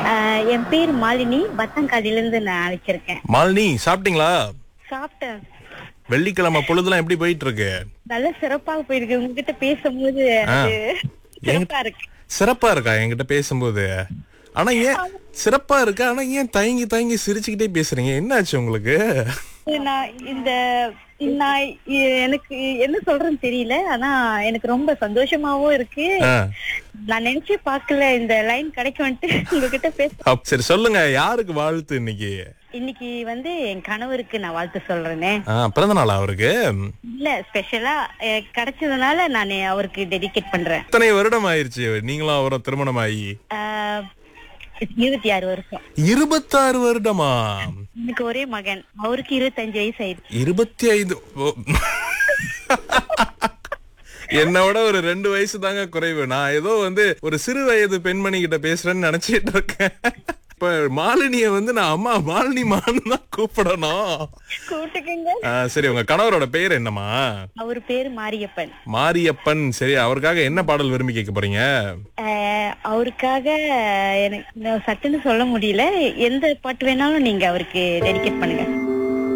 ஆஹ் என் பேர் மாலினி பத்தங்காடியில இருந்து நான் அழைச்சிருக்கேன் மாலினி சாப்பிட்டீங்களா சாப்பிட்டேன் வெள்ளிக்கிழமை பொழுதுலாம் எப்படி போயிட்டு இருக்கு நல்ல சிறப்பாக போயிருக்கு உங்ககிட்ட பேசும்போது அது சிறப்பா இருக்கு சிறப்பா இருக்கா என்கிட்ட பேசும்போது ஆனா ஏன் சிறப்பா இருக்கா ஆனா ஏன் தயங்கி தயங்கி சிரிச்சுக்கிட்டே பேசுறீங்க என்ன ஆச்சு உங்களுக்கு நான் இந்த நான் இ- எனக்கு என்ன சொல்றேன்னு தெரியல ஆனா எனக்கு ரொம்ப சந்தோஷமாவும் இருக்கு ஆ. நான் நினைச்சே பார்க்கல இந்த லைன் கிடைக்கும்ட்டு உங்ககிட்ட பேச அப் சரி சொல்லுங்க யாருக்கு வாழ்த்து இன்னைக்கு இன்னைக்கு வந்து என் கணவருக்கு நான் வாழ்த்து சொல்றேனே ஆ, பிறந்த நாளா அவருக்கு இல்ல ஸ்பெஷலா கிடைச்சதுனால நான் அவருக்கு டெடிகேட் பண்றேன் எத்தனை வருடம் ஆயிருச்சு நீங்களும் அவரும் திருமணம் ஆகி ஆஹ் இருபத்தி ஆறு வருஷம் இருபத்தாறு வருடமா எனக்கு ஒரே மகன் அவருக்கு இருபத்தஞ்சு வயசு ஆயிடுச்சு இருபத்தி ஐந்து ஓ. என்னோட ஒரு ரெண்டு வயசு தாங்க குறைவு நான் ஏதோ வந்து ஒரு சிறு வயது பெண்மணி கிட்ட பேசுறேன்னு நினைச்சிட்டு இருக்கேன் இப்ப மாலினிய வந்து நான் அம்மா மாலினி மான்னு தான் கூப்பிடணும் கூட்டுக்குங்க ஆ, சரி உங்க கணவரோட பேர் என்னம்மா அவர் பேரு மாரியப்பன் மாரியப்பன் சரி அவருக்காக என்ன பாடல் விரும்பி கேட்க போறீங்க ஆஹ் அவருக்காக எனக்கு நான் சட்டுன்னு சொல்ல முடியல எந்த பாட்டு வேணாலும் நீங்க அவருக்கு டெடிகேட் பண்ணுங்க